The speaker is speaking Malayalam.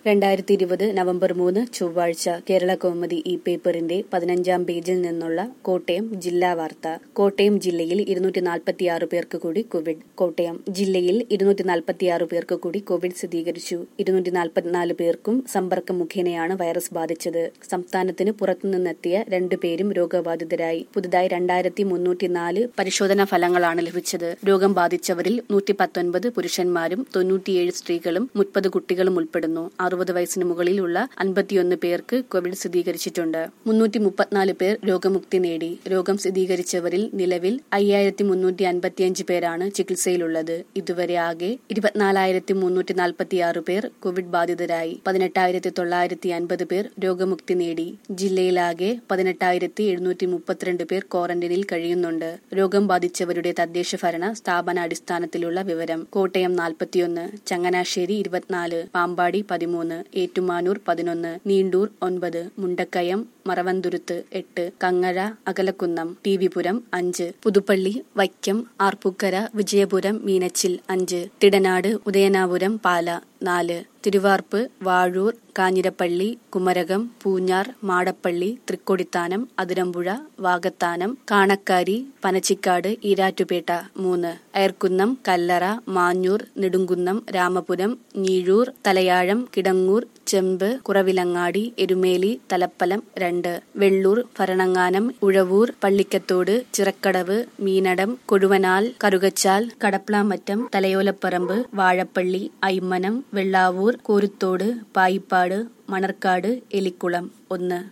രണ്ടായിരത്തി ഇരുപത് നവംബർ മൂന്ന് ചൊവ്വാഴ്ച കേരള കൗമുദി ഈ പേപ്പറിന്റെ പതിനഞ്ചാം പേജിൽ നിന്നുള്ള കോട്ടയം ജില്ലാ വാർത്ത കോട്ടയം ജില്ലയിൽ ഇരുന്നൂറ്റി നാൽപ്പത്തിയാറ് പേർക്ക് കൂടി കോവിഡ് കോട്ടയം ജില്ലയിൽ ഇരുന്നൂറ്റി നാൽപ്പത്തിയാറ് പേർക്ക് കൂടി കോവിഡ് സ്ഥിരീകരിച്ചു ഇരുന്നൂറ്റി നാൽപ്പത്തിനാല് പേർക്കും സമ്പർക്കം മുഖേനയാണ് വൈറസ് ബാധിച്ചത് സംസ്ഥാനത്തിന് പുറത്തുനിന്നെത്തിയ രണ്ടുപേരും രോഗബാധിതരായി പുതുതായി രണ്ടായിരത്തി മുന്നൂറ്റിനാല് പരിശോധനാ ഫലങ്ങളാണ് ലഭിച്ചത് രോഗം ബാധിച്ചവരിൽ നൂറ്റി പത്തൊൻപത് പുരുഷന്മാരും തൊണ്ണൂറ്റിയേഴ് സ്ത്രീകളും മുപ്പത് കുട്ടികളും ഉൾപ്പെടുന്നു അറുപത് വയസ്സിന് മുകളിലുള്ള അൻപത്തിയൊന്ന് പേർക്ക് കോവിഡ് സ്ഥിരീകരിച്ചിട്ടുണ്ട് മുന്നൂറ്റി മുപ്പത്തിനാല് പേർ രോഗമുക്തി നേടി രോഗം സ്ഥിരീകരിച്ചവരിൽ നിലവിൽ അയ്യായിരത്തി മുന്നൂറ്റി അൻപത്തിയഞ്ച് പേരാണ് ചികിത്സയിലുള്ളത് ഇതുവരെ ആകെ ഇരുപത്തിനാലായിരത്തി മുന്നൂറ്റി നാൽപ്പത്തിയാറ് പേർ കോവിഡ് ബാധിതരായി പതിനെട്ടായിരത്തി തൊള്ളായിരത്തി അൻപത് പേർ രോഗമുക്തി നേടി ജില്ലയിലാകെ പതിനെട്ടായിരത്തി എഴുന്നൂറ്റി മുപ്പത്തിരണ്ട് പേർ ക്വാറന്റൈനിൽ കഴിയുന്നുണ്ട് രോഗം ബാധിച്ചവരുടെ തദ്ദേശ ഭരണ സ്ഥാപനാടിസ്ഥാനത്തിലുള്ള വിവരം കോട്ടയം നാൽപ്പത്തിയൊന്ന് ചങ്ങനാശ്ശേരി ഇരുപത്തിനാല് പാമ്പാടി പതിമൂന്ന് ഏറ്റുമാനൂർ പതിനൊന്ന് നീണ്ടൂർ ഒൻപത് മുണ്ടക്കയം മറവന്തുരുത്ത് എട്ട് കങ്ങഴ അകലക്കുന്നം ടി വിപുരം അഞ്ച് പുതുപ്പള്ളി വൈക്കം ആർപ്പൂക്കര വിജയപുരം മീനച്ചിൽ അഞ്ച് തിടനാട് ഉദയനാപുരം പാല നാല് തിരുവാർപ്പ് വാഴൂർ കാഞ്ഞിരപ്പള്ളി കുമരകം പൂഞ്ഞാർ മാടപ്പള്ളി തൃക്കൊടിത്താനം അതിരമ്പുഴ വാകത്താനം കാണക്കാരി പനച്ചിക്കാട് ഈരാറ്റുപേട്ട മൂന്ന് അയർക്കുന്നം കല്ലറ മാഞ്ഞൂർ നെടുങ്കുന്നം രാമപുരം ഞീഴൂർ തലയാഴം കിടങ്ങൂർ ചെമ്പ് കുറവിലങ്ങാടി എരുമേലി തലപ്പലം രണ്ട് വെള്ളൂർ ഭരണങ്ങാനം ഉഴവൂർ പള്ളിക്കത്തോട് ചിറക്കടവ് മീനടം കൊഴുവനാൽ കറുകച്ചാൽ കടപ്ലാമറ്റം തലയോലപ്പറമ്പ് വാഴപ്പള്ളി ഐമനം വെള്ളാവൂർ കോരുത്തോട് പായിപ്പാട് മണർക്കാട് എലിക്കുളം ഒന്ന്